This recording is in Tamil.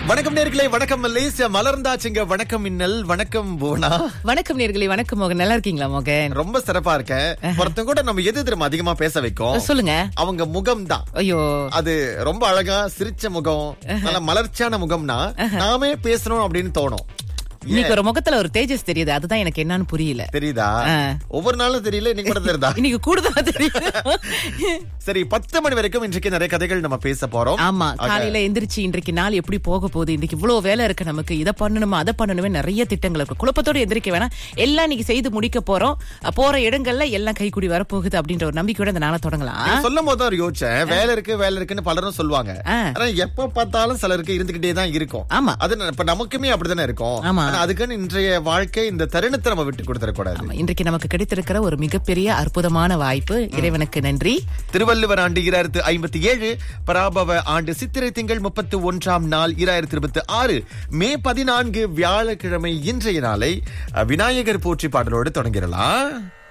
வணக்கம் நேர்களே வணக்கம் மலேசியா மலர்ந்தாச்சுங்க வணக்கம் மின்னல் வணக்கம் போனா வணக்கம் நேர்களே வணக்கம் மோகன் நல்லா இருக்கீங்களா மோகன் ரொம்ப சிறப்பா இருக்கேன் ஒருத்தன் கூட நம்ம எது திரும்ப அதிகமா பேச வைக்கும் சொல்லுங்க அவங்க முகம் தான் ஐயோ அது ரொம்ப அழகா சிரிச்ச முகம் நல்ல மலர்ச்சியான முகம்னா நாமே பேசணும் அப்படின்னு தோணும் இன்னைக்கு ஒரு முகத்துல ஒரு தேஜஸ் தெரியுது அதுதான் எனக்கு என்னன்னு புரியல தெரியுதா ஆ. ஒவ்வொரு நாளும் தெரியல இன்னைக்கு கூட தெரியுதா இன்னைக்கு கூடுதலா தெரியுது சரி பத்து மணி வரைக்கும் இன்றைக்கு நிறைய கதைகள் நம்ம பேச போறோம் ஆமா காலையில எந்திரிச்சு இன்றைக்கு நாள் எப்படி போக போகுது இன்னைக்கு இவ்வளவு வேலை இருக்கு நமக்கு இதை பண்ணணுமா அதை பண்ணணுமே நிறைய திட்டங்கள் இருக்கு குழப்பத்தோட எந்திரிக்க வேணாம் எல்லாம் இன்னைக்கு செய்து முடிக்க போறோம் போற இடங்கள்ல எல்லாம் கைக்கூடி வரப்போகுது அப்படின்ற ஒரு நம்பிக்கையோட இந்த நாளை தொடங்கலாம் சொல்லும் போது தான் யோசிச்சேன் வேலை இருக்கு வேலை இருக்குன்னு பலரும் சொல்லுவாங்க ஆ. ஆனா எப்ப பார்த்தாலும் சிலருக்கு இருந்துகிட்டே தான் இருக்கும் ஆமா. அது ந- இப்ப நமக்குமே அப்படித்தானே இருக்கும் ஆமா. ஆனா அதுக்குன்னு இன்றைய வாழ்க்கை இந்த தருணத்தை நம்ம விட்டு கொடுத்துடக்கூடாது ஆமா, இன்றைக்கு நமக்கு கிடைத்திருக்கிற ஒரு மிகப்பெரிய அற்புதமான வாய்ப்பு இறைவனுக்கு நன்றி திருவள்ளுவர் ஆண்டு இராயிரத்து ஐம்பத்தி ஏழு பராபவ ஆண்டு சித்திரை திங்கள் முப்பத்தி ஒன்றாம் நாள் இராயிரத்தி இருபத்தி ஆறு மே பதினான்கு வியாழக்கிழமை இன்றைய நாளை அஹ், விநாயகர் போற்றி பாடலோடு தொடங்கிடலாம்